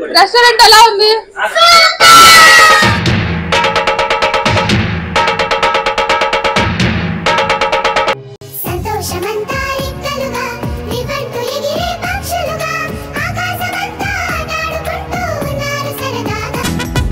Restaurant ఎలా ఉంది సంతోషమంతా రెక్కలుగా రివంటు ఎగిరే పక్షులుగా ఆకాశమంతా ఆటాడుకుంటూ ఉన్నారు సరదాగా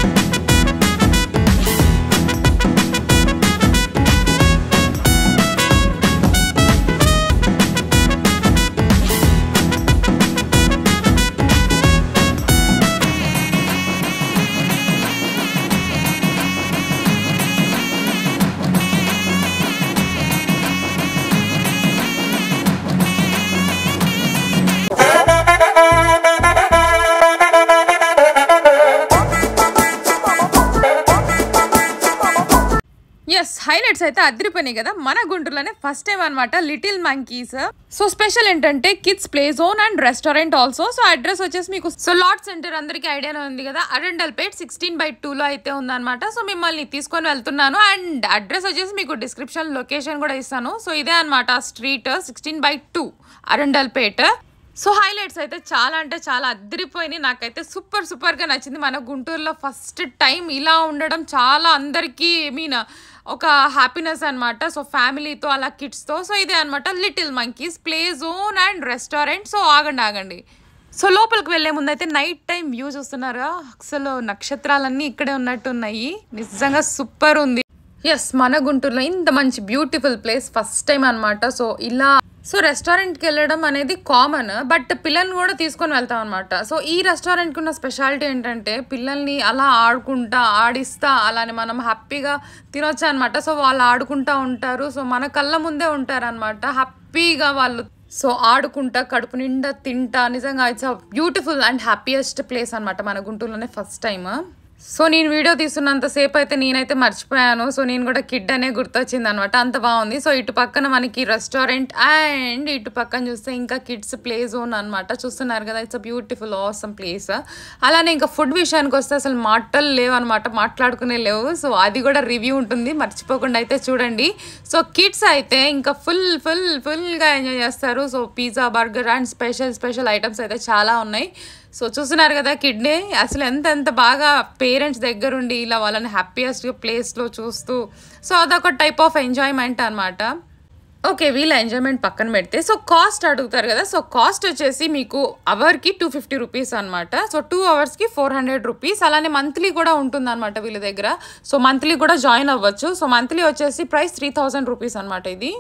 ఎస్ హైలైట్స్ అయితే అదిరిపోయినాయి కదా మన గుంటూరులోనే ఫస్ట్ టైం అనమాట లిటిల్ మంకీస్ సో స్పెషల్ ఏంటంటే kids play zone and restaurant also so address వచ్చేసి మీకు సో లాట్ సెంటర్ అందరికీ ఐడియానే ఉంది కదా అరెండల్ పేట్ సిక్స్టీన్ బై టూలో అయితే ఉందన్నమాట సో మిమ్మల్ని తీసుకొని వెళ్తున్నాను అండ్ అడ్రస్ వచ్చేసి మీకు డిస్క్రిప్షన్ లొకేషన్ కూడా ఇస్తాను సో ఇదే అనమాట street sixteen by two Arundelpet so highlights అయితే చాలా అంటే చాలా అద్దరిపోయినాయి నాకైతే సూపర్ సూపర్గా నచ్చింది మన గుంటూరులో ఫస్ట్ టైం ఇలా ఉండడం చాలా అందరికీ మీన్ ఒక హ్యాపీనెస్ అనమాట సో ఫ్యామిలీతో అలా కిడ్స్తో సో ఇదే అనమాట little monkeys play zone and restaurant so ఆగండి ఆగండి సో లోపలికి వెళ్ళే ముందు అయితే నైట్ టైం వ్యూ చూస్తున్నారా అసలు నక్షత్రాలన్నీ ఇక్కడే ఉన్నట్టు ఉన్నాయి నిజంగా సూపర్ ఉంది ఎస్ మన గుంటూరులో ఇంత మంచి బ్యూటిఫుల్ ప్లేస్ ఫస్ట్ టైం అన్నమాట సో ఇలా సో రెస్టారెంట్కి వెళ్ళడం అనేది కామన్ బట్ పిల్లల్ని కూడా తీసుకొని వెళ్తాం అనమాట సో ఈ రెస్టారెంట్కి ఉన్న స్పెషాలిటీ ఏంటంటే పిల్లల్ని అలా ఆడుకుంటా ఆడిస్తా అలానే మనం హ్యాపీగా తినొచ్చు అనమాట సో వాళ్ళు ఆడుకుంటా ఉంటారు సో మన కళ్ళ ముందే ఉంటారనమాట హ్యాపీగా వాళ్ళు సో ఆడుకుంటా కడుపు నిండా తింటా నిజంగా it's a beautiful and happiest place అనమాట మన గుంటూరులోనే ఫస్ట్ టైం సో నేను వీడియో తీస్తున్నంత సేపు అయితే నేనైతే మర్చిపోయాను సో నేను కూడా కిడ్ అనే గుర్తొచ్చింది అనమాట అంత బాగుంది సో ఇటు పక్కన మనకి రెస్టారెంట్ అండ్ ఇటు పక్కన చూస్తే ఇంకా కిడ్స్ ప్లే జోన్ అనమాట చూస్తున్నారు కదా it's a beautiful awesome place అలానే ఇంకా ఫుడ్ విషయానికి వస్తే అసలు మాటలు లేవు అనమాట మాట్లాడుకునే లేవు సో అది కూడా రివ్యూ ఉంటుంది మర్చిపోకుండా అయితే చూడండి సో కిడ్స్ అయితే ఇంకా ఫుల్ ఫుల్ ఫుల్గా ఎంజాయ్ చేస్తారు so pizza burger and special special items అయితే చాలా ఉన్నాయి సో చూస్తున్నారు కదా కిడ్నీ అసలు ఎంత ఎంత బాగా పేరెంట్స్ దగ్గరుండి ఇలా వాళ్ళని హ్యాపీయెస్ట్ ప్లేస్లో చూస్తూ సో అదొక టైప్ ఆఫ్ ఎంజాయ్మెంట్ అనమాట ఓకే వీళ్ళ ఎంజాయ్మెంట్ పక్కన పెడితే సో కాస్ట్ అడుగుతారు కదా సో కాస్ట్ వచ్చేసి మీకు అవర్కి టూ ఫిఫ్టీ రూపీస్ అనమాట సో టూ అవర్స్కి ఫోర్ హండ్రెడ్ రూపీస్ అలానే మంత్లీ కూడా ఉంటుంది అనమాట వీళ్ళ దగ్గర సో మంత్లీ కూడా జాయిన్ అవ్వచ్చు సో మంత్లీ వచ్చేసి ప్రైస్ త్రీ థౌజండ్ రూపీస్ అనమాట ఇది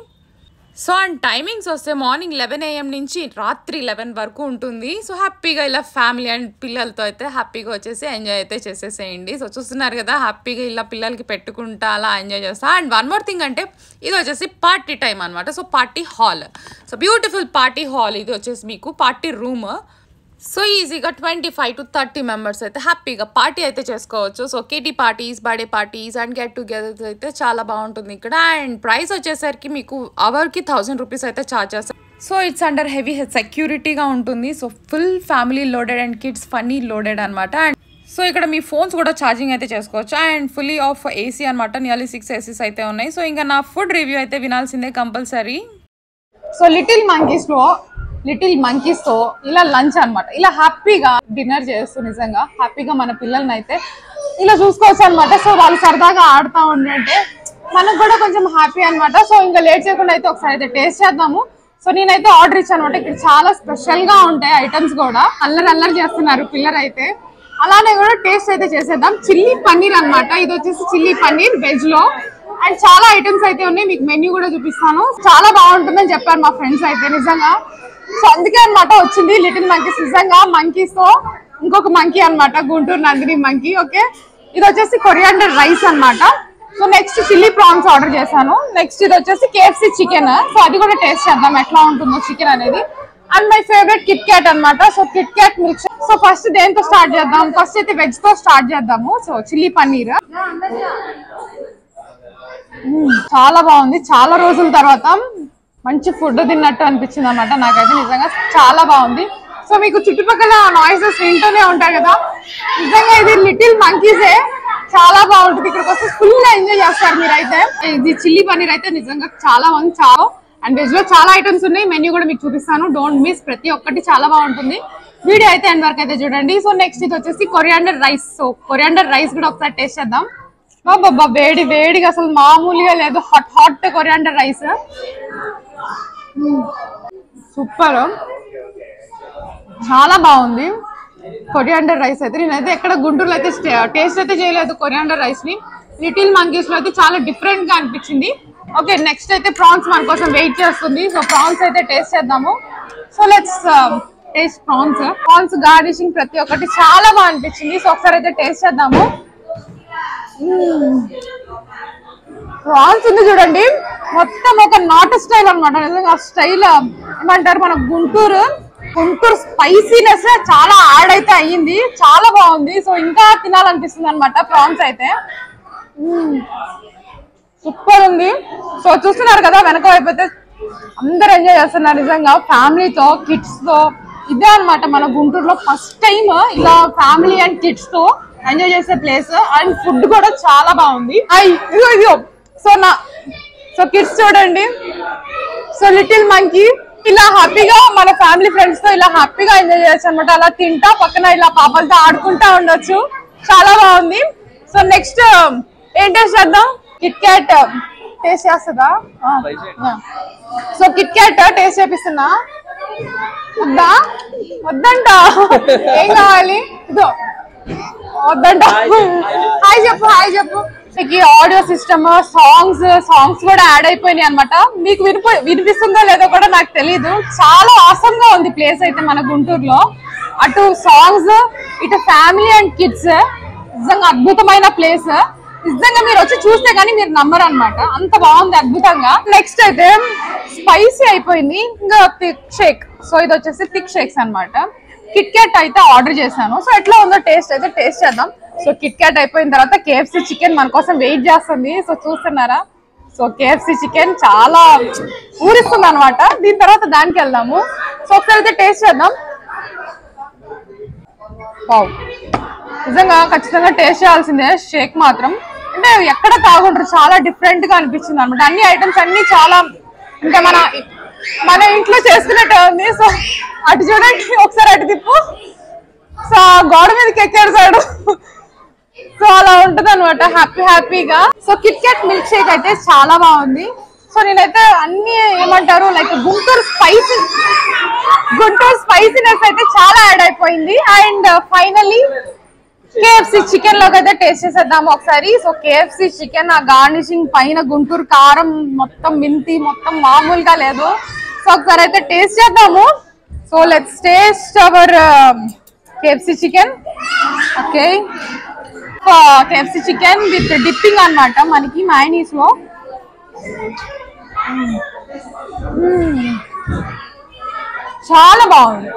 సో అండ్ టైమింగ్స్ వస్తే మార్నింగ్ లెవెన్ ఏఎం నుంచి రాత్రి లెవెన్ వరకు ఉంటుంది సో హ్యాపీగా ఇలా ఫ్యామిలీ అండ్ పిల్లలతో అయితే హ్యాపీగా వచ్చేసి ఎంజాయ్ అయితే చేసేసేయండి సో చూస్తున్నారు కదా హ్యాపీగా ఇలా పిల్లలకి పెట్టుకుంటా అలా ఎంజాయ్ చేస్తా అండ్ వన్ మోర్ థింగ్ అంటే ఇది వచ్చేసి పార్టీ టైం అనమాట so party hall so beautiful party hall ఇది వచ్చేసి మీకు పార్టీ రూమ్ సో ఈజీగా twenty five to thirty members అయితే హ్యాపీగా పార్టీ అయితే చేసుకోవచ్చు so kitty parties birthday parties and get togethers అయితే చాలా బాగుంటుంది ఇక్కడ అండ్ ప్రైస్ వచ్చేసరికి మీకు అవర్కి థౌసండ్ రూపీస్ అయితే ఛార్జ్ చేస్తారు సో ఇట్స్ అండర్ హెవీ సెక్యూరిటీగా ఉంటుంది so full family loaded and kids funny loaded అనమాట అండ్ సో ఇక్కడ మీ ఫోన్స్ కూడా ఛార్జింగ్ అయితే చేసుకోవచ్చు అండ్ ఫుల్లీ ఆఫ్ ఏసీ అనమాట నియర్లీ సిక్స్ ఏసీస్ అయితే ఉన్నాయి సో ఇంకా నా ఫుడ్ రివ్యూ అయితే వినాల్సిందే కంపల్సరీ సో లిటిల్ మంకీస్ లో లిటిల్ మంకీస్ తో ఇలా లంచ్ అన్నమాట ఇలా హ్యాపీగా డిన్నర్ చేస్తూ నిజంగా హ్యాపీగా మన పిల్లల్ని అయితే ఇలా చూసుకోవచ్చు అనమాట సో వాళ్ళు సరదాగా ఆడుతూ ఉండంటే మనకు కూడా కొంచెం హ్యాపీ అన్నమాట సో ఇంకా లేట్ చేయకుండా అయితే ఒకసారి అయితే టేస్ట్ చేద్దాము సో నేనైతే ఆర్డర్ ఇచ్చాను అనమాట ఇక్కడ చాలా స్పెషల్ గా ఉంటాయి ఐటమ్స్ కూడా అల్లరి అల్లరి చేస్తున్నారు పిల్లలు అయితే అలానే కూడా టేస్ట్ అయితే చేసేద్దాం చిల్లీ పన్నీర్ అన్నమాట ఇది వచ్చేసి చిల్లీ పన్నీర్ వెజ్ లో అండ్ చాలా ఐటమ్స్ అయితే ఉన్నాయి మీకు మెన్యూ కూడా చూపిస్తాను చాలా బాగుంటుందని చెప్పారు మా ఫ్రెండ్స్ అయితే నిజంగా సో అందుకే అన్నమాట వచ్చింది లిటిల్ మంకీస్ నిజంగా మంకీస్ తో ఇంకొక మంకీ అన్నమాట గుంటూరు నందిని మంకీ ఓకే ఇది వచ్చేసి కొరియాండర్ రైస్ అన్నమాట so next chilli prawns order చేశాను నెక్స్ట్ ఇది వచ్చేసి కేఎఫ్సి చికెన్ సో అది కూడా టేస్ట్ చేద్దాం ఎట్లా ఉంటుందో చికెన్ అనేది and my favourite Kit Kat అన్నమాట so Kit Kat milk so first దేంతో స్టార్ట్ చేద్దాం ఫస్ట్ అయితే వెజ్ తో స్టార్ట్ చేద్దాము సో చిల్లీ పన్నీర్ మ్మ్. చాలా బాగుంది చాలా రోజుల తర్వాత మంచి ఫుడ్ తిన్నట్టు అనిపించింది అనమాట నాకైతే నిజంగా చాలా బాగుంది సో మీకు చుట్టుపక్కల నాయిసెస్ వింటూనే ఉంటాయి కదా నిజంగా ఇది లిటిల్ మంకీసే చాలా బాగుంటుంది ఇక్కడికి వస్తే ఫుల్ ఎంజాయ్ చేస్తారు మీరైతే ఇది చిల్లీ పన్నీర్ అయితే నిజంగా చాలా బాగుంది చాలా అండ్ వెజ్ లో చాలా ఐటమ్స్ ఉన్నాయి మెన్యూ కూడా మీకు చూపిస్తాను డోంట్ మిస్ ప్రతి ఒక్కటి చాలా బాగుంటుంది వీడియో అయితే ఎండ్ వరకు అయితే చూడండి సో నెక్స్ట్ ఇది వచ్చేసి coriander rice so coriander rice కూడా ఒకసారి టేస్ట్ చేద్దాం బాబా వేడి వేడిగా అసలు మామూలుగా లేదు hot hot coriander rice super చాలా బాగుంది కొరియాండర్ రైస్ అయితే నేనైతే ఎక్కడ గుంటూరులో అయితే టేస్ట్ అయితే చేయలేదు కొరియాండర్ రైస్ ని లిటిల్ మంకీస్ లో అయితే చాలా డిఫరెంట్ గా అనిపించింది ఓకే నెక్స్ట్ అయితే ప్రాన్స్ మన కోసం వెయిట్ చేస్తుంది సో ప్రాన్స్ అయితే టేస్ట్ చేద్దాము so let's taste prawns prawns garnishing ప్రతి ఒక్కటి చాలా బాగా అనిపించింది సో ఒకసారి అయితే టేస్ట్ చేద్దాము ప్రాన్స్ ఉంది చూడండి మొత్తం ఒక నాటు స్టైల్ అనమాట నిజంగా స్టైల్ ఏమంటారు మన గుంటూరు గుంటూరు స్పైసీనెస్ చాలా యాడ్ అయితే అయ్యింది చాలా బాగుంది సో ఇంకా తినాలనిపిస్తుంది అనమాట ప్రాన్స్ అయితే సూపర్ ఉంది సో చూస్తున్నారు కదా వెనక వైపు అయితే అందరు ఎంజాయ్ చేస్తున్నారు నిజంగా ఫ్యామిలీతో కిడ్స్ తో ఇదే అన్నమాట మన గుంటూరులో ఫస్ట్ టైం ఇలా ఫ్యామిలీ అండ్ కిడ్స్ తో ఎంజాయ్ చేసే ప్లేస్ అండ్ ఫుడ్ కూడా చాలా బాగుంది ఐ, ఇదిగో ఇదిగో సో నా సో కిడ్స్ చూడండి సో లిటిల్ మంకీ ఇలా హ్యాపీగా మన ఫ్యామిలీ ఫ్రెండ్స్ తో ఇలా హ్యాపీగా ఎంజాయ్ చేయొచ్చు అనమాట అలా తింటా పక్కన ఇలా పాపలతో ఆడుకుంటా ఉండొచ్చు చాలా బాగుంది సో నెక్స్ట్ ఏం టేస్ట్ చేద్దాం కిట్ క్యాట్ టేస్ట్ చేస్తుందా సో కిట్ క్యాట్ టేస్ట్ చేపిస్తున్నా వద్దా వద్దంట ఏం కావాలి ఇదో వద్దంట హాయ్ చెప్పు హాయ్ చెప్పు మీకు ఆడియో సిస్టమ్ సాంగ్స్ సాంగ్స్ కూడా యాడ్ అయిపోయినాయి అనమాట మీకు వినిపో వినిపిస్తుందో లేదో కూడా నాకు తెలియదు చాలా ఆసమ్ గా ఉంది ప్లేస్ అయితే మన గుంటూరులో అటు సాంగ్స్ ఇటు ఫ్యామిలీ అండ్ కిడ్స్ నిజంగా అద్భుతమైన ప్లేస్ నిజంగా మీరు వచ్చి చూస్తే కానీ మీరు నమ్మరు అనమాట అంత బాగుంది అద్భుతంగా నెక్స్ట్ అయితే స్పైసీ అయిపోయింది ఇంకా థిక్ షేక్ సో ఇది వచ్చేసి థిక్ షేక్స్ అన్నమాట కిట్ క్యాట్ అయితే ఆర్డర్ చేశాను సో ఎట్లా ఉందో టేస్ట్ అయితే టేస్ట్ చేద్దాం సో కిట్ క్యాట్ అయిపోయిన తర్వాత కేఎఫ్సి చికెన్ మన కోసం వెయిట్ చేస్తుంది సో చూస్తున్నారా సో కేఎఫ్సి చికెన్ చాలా ఊరిస్తుంది అనమాట దీని తర్వాత దానికి వెళ్దాము సో ఒకసారి అయితే టేస్ట్ చేద్దాం వావ్ నిజంగా ఖచ్చితంగా టేస్ట్ చేయాల్సిందే షేక్ మాత్రం అంటే ఎక్కడ తాగుంటారు చాలా డిఫరెంట్ గా అనిపించింది అనమాట అన్ని ఐటమ్స్ అన్ని చాలా ఇంకా మన మన ఇంట్లో చేసుకున్నట్టే ఉంది సో అటు చూడండి ఒకసారి అటు తిప్పు సో ఆ గోడ మీదకి ఎక్కాడు సాడు సో అలా ఉంటది అనమాట హ్యాపీ హ్యాపీగా so Kit Kat milkshake అయితే చాలా బాగుంది సో నేనైతే అన్ని ఏమంటారు like Guntur spicy Guntur spiciness అయితే చాలా యాడ్ అయిపోయింది అండ్ ఫైనల్లీ కేఎఫ్సి చికెన్ లోకి అయితే టేస్ట్ చేసేద్దాము ఒకసారి సో కేఎఫ్సి చికెన్ ఆ గార్నిషింగ్ పైన గుంటూరు కారం మొత్తం మింతి మొత్తం మామూలుగా లేదు సో ఒకసారి అయితే టేస్ట్ చేద్దాము so let's taste our KFC chicken okay KFC chicken with dipping అన్నమాట మనకి మైనీస్ లో మ్మ్. చాలా బాగుంది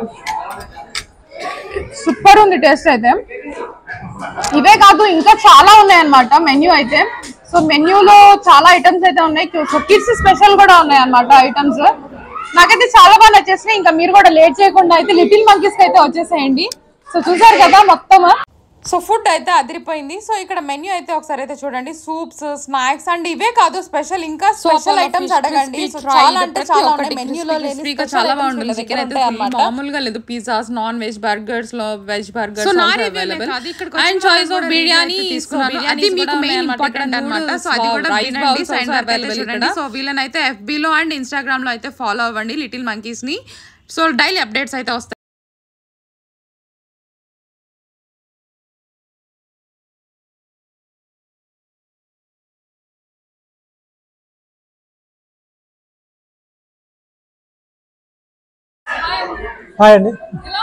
సూపర్ ఉంది టేస్ట్ అయితే ఇవే కాదు ఇంకా చాలా ఉన్నాయి అన్నమాట మెన్యూ అయితే సో మెన్యూలో చాలా ఐటమ్స్ అయితే ఉన్నాయి సో కిడ్స్ స్పెషల్ కూడా ఉన్నాయి అన్నమాట ఐటమ్స్ నాకైతే చాలా బాగా నచ్చేసినాయి ఇంకా మీరు కూడా లేట్ చేయకుండా అయితే లిటిల్ మంకీస్ అయితే వచ్చేసేయండి సో చూసారు కదా మొత్తం సో ఫుడ్ అయితే అదిరిపోయింది సో ఇక్కడ మెన్యూ అయితే ఒకసారి అయితే చూడండి సూప్స్ స్నాక్స్ అండ్ ఇవే కాదు స్పెషల్ ఇంకా స్పెషల్ ఐటమ్స్ అడగండి సో చాలా అంటే చాలా ఉన్నాయి మెన్యూలో లేని క్రిస్పీగా special చాలా items బాగుంటుంది వీళ్ళ చికెన్ దగ్గర అయితే ఉంటాయి full అన్నమాట. మామూలుగా లేదు పిజ్జాస్ నాన్ వెజ్ బర్గర్స్ లో వెజ్ బర్గర్స్ So, నా ఆల్సో review అవైలబుల్ కాదు, ఇక్కడికి అండ్ వచ్చిన చాయిస్ వాళ్ళు ఆఫ్ కూడా బిర్యానీ review అయితే తీసుకున్నాను తీసుకున్నారు. అది అది మీకు కూడా మెయిన్ ఇక్కడ ఇంపార్టెంట్ అనమాట సో అది కూడా రైస్ వినండి బౌల్స్ సైడ్ అవైలబుల్ చూడండి సో వీళ్ళనైతే FB లో అండ్ ఇన్స్టాగ్రామ్ లో అయితే ఫాలో అవ్వండి లిటిల్ మంకీస్ ని సో డైలీ అప్డేట్స్ అయితే వస్తాయి హాయ్ అండి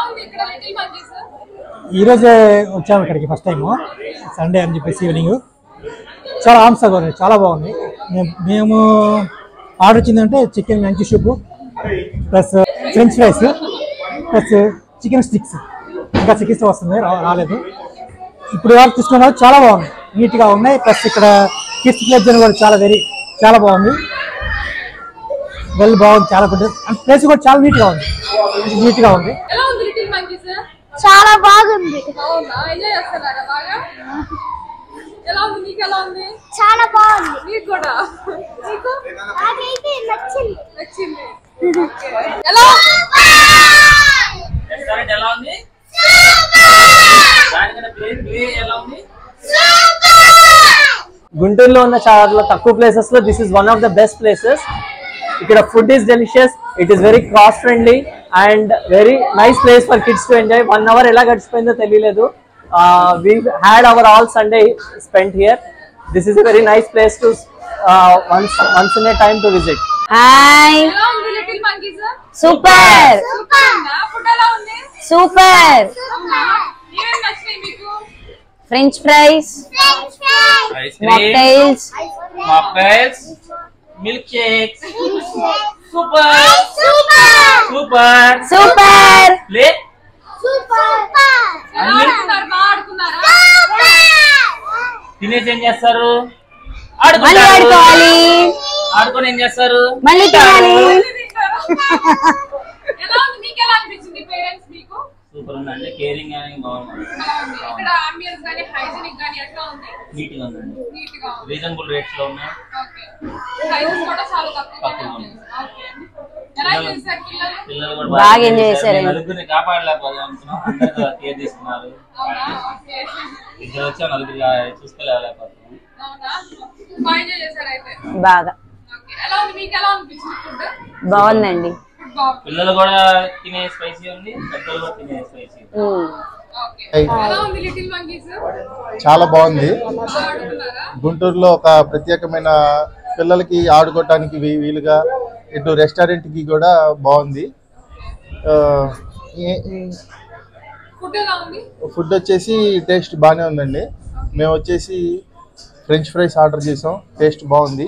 ఈరోజే వచ్చాము ఇక్కడికి ఫస్ట్ టైము సండే అని చెప్పేసి ఈవినింగ్ చాలా ఆమ్సగా ఉంది చాలా బాగుంది మేము మేము ఆర్డర్ వచ్చిందంటే చికెన్ మంచి soup plus French fries plus chicken sticks ఇంకా చికెన్ వస్తుంది రా- రాలేదు ఇప్పుడు వరకు తీసుకున్న వాళ్ళు చాలా బాగుంది నీట్గా ఉన్నాయి ప్లస్ ఇక్కడ కిడ్స్ ప్లేస్ కూడా చాలా వెరీ చాలా బాగుంది వెల్ బాగుంది చాలా గుడ్ ప్లేస్ కూడా చాలా నీట్గా ఉంది నీట్గా ఉంది ఎలా ఉంది లిటిల్ మంకీస్ చాలా బాగుంది అవునా ఎంజాయ్ చేస్తున్నారా బాగా ఎలా ఉంది నీకు ఎలా ఉంది చాలా బాగుంది నీకు కూడా నీకు నాకైతే నచ్చింది నచ్చింది ఎలా రెస్టారెంట్ ఎలా ఉంది దానికన్నా ప్లే ప్లే ఎలా ఉంది గుంటూరులో ఉన్న చాలా తక్కువ ప్లేసెస్ లో this is one of the best places ఇక్కడ food is delicious it is very cost friendly and very nice place for kids to enjoy one hour ఎలా గడిచిపోయిందో తెలియలేదు we had our all Sunday spend here this is very nice place to once once in a time to visit hi ఎలా ఉంది little monkeys super food ఎలా ఉంది super అవునా ఏమేమి నచ్చినాయి మీకు French fries ice cream mocktails mocktails milkshakes super super super play ఎలా ఆడుకున్నారు బాగా ఆడుకున్నారా తినేసి ఏం చేస్తారు మళ్ళీ ఆడుకుంటారు ఆడుకోవాలి ఆడుకొని ఏం చేస్తారు మళ్ళీ తినాలి ఎలా ఉంది మీకు ఎలా అనిపించింది పేరెంట్స్ మీకు సూపర్ ఉందండి కేరింగ్ అని బాగుంది ఎలా ఉంది ఇక్కడ అంబియన్స్ గానీ హైజీనిక్ గానీ ఎట్లా ఉంది నీట్ గా ఉందండి నీట్ గా ఉంది రీజనబుల్ రేట్స్ లో ఉన్నాయి ఓకే ప్రైసెస్ కూడా చాలా తక్కువగానే తక్కువగా ఉన్నాయి ఓకే ఎలా చేశారు పిల్లలు పిల్లలు కూడా బాగా enjoy చేశారు. నలుగురిని కాపాడలేకపోతే అనుకున్నాం అందరూ కేర్ తీసుకున్నారు అవునా ఓకే ఇద్దరు వచ్చి నలుగురు చూసుకోలేకపోతున్నాం అవునా బాగా ఎంజాయ్ చేశారు అయితే బాగా ఓకే ఎలా ఉంది మీకు ఎలా అనిపించింది ఫుడ్ బాగుందండి ఫుడ్ బాగుంది పిల్లలు కూడా తినే స్పైసీ ఉంది పెద్దలు కూడా తినే స్పైసీ మ్మ్. ఓకే ఎలా ఉంది లిటిల్ మంకీస్ చాలా బాగుంది బాగా ఆడుకున్నారా గుంటూరులో ఒక ప్రత్యేకమైన పిల్లలకి ఆడుకోవటానికి వీ- వీలుగా ఇటు రెస్టారెంట్ కి కూడా బాగుంది ఆ, ఏ- ఈ- ఫుడ్ ఎలా ఉంది ఫుడ్ వచ్చేసి టేస్ట్ బాగానే ఉందండి మేము వచ్చేసి ఫ్రెంచ్ ఫ్రైస్ ఆర్డర్ చేసాం టేస్ట్ బాగుంది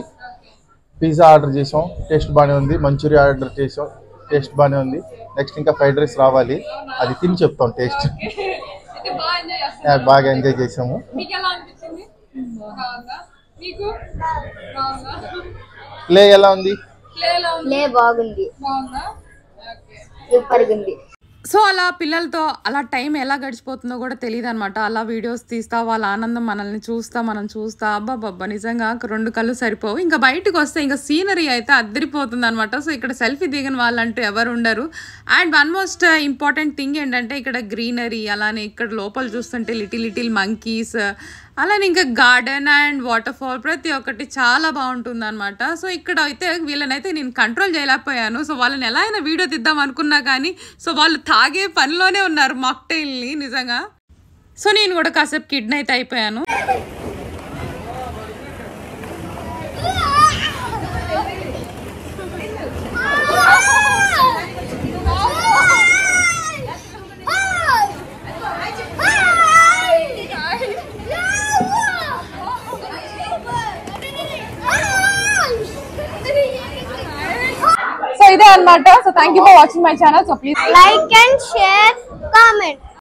పిజ్జా ఆర్డర్ చేసాం టేస్ట్ బాగానే ఉంది మంచూరియా ఆర్డర్ చేసాం టేస్ట్ బాగానే ఉంది నెక్స్ట్ ఇంకా ఫ్రైడ్ రైస్ రావాలి అది తిని చెప్తాం టేస్ట్ అయితే బాగా ఎంజాయ్ చేస్తున్నారు బాగా ఎంజాయ్ చేసాము మీకు ఎలా అనిపించింది బాగుందా మీకు బాగుందా ప్లే ఎలా ఉంది ప్లే ఎలా ఉంది లే బాగుంది బాగుందా ఓకే సూపర్ ఉంది సో అలా పిల్లలతో అలా టైం ఎలా గడిచిపోతుందో కూడా తెలియదు అనమాట అలా వీడియోస్ తీస్తా వాళ్ళ ఆనందం మనల్ని చూస్తా మనం చూస్తా అబ్బాబ్బా నిజంగా రెండు కళ్ళు సరిపోవు ఇంకా బయటకు వస్తే ఇంకా సీనరీ అయితే అద్దరిపోతుంది అనమాట సో ఇక్కడ సెల్ఫీ దిగిన వాళ్ళంటూ ఎవరు ఉండరు and one most important thing ఏంటంటే ఇక్కడ గ్రీనరీ అలానే ఇక్కడ లోపల చూస్తుంటే లిటిల్ లిటిల్ మంకీస్ అలానే ఇంకా గార్డెన్ అండ్ వాటర్ ఫాల్ ప్రతి ఒక్కటి చాలా బాగుంటుంది అనమాట సో ఇక్కడ అయితే వీళ్ళనైతే నేను కంట్రోల్ చేయలేకపోయాను సో వాళ్ళని ఎలా అయినా వీడియో తీద్దాం అనుకున్నా కానీ సో వాళ్ళు తాగే పనిలోనే ఉన్నారు మాక్టైల్ని నిజంగా సో నేను కూడా కాసేపు కిడ్నీ అయితే అయిపోయాను సో ఇదే అన్నమాట so thank you for watching my channel so please like and share comment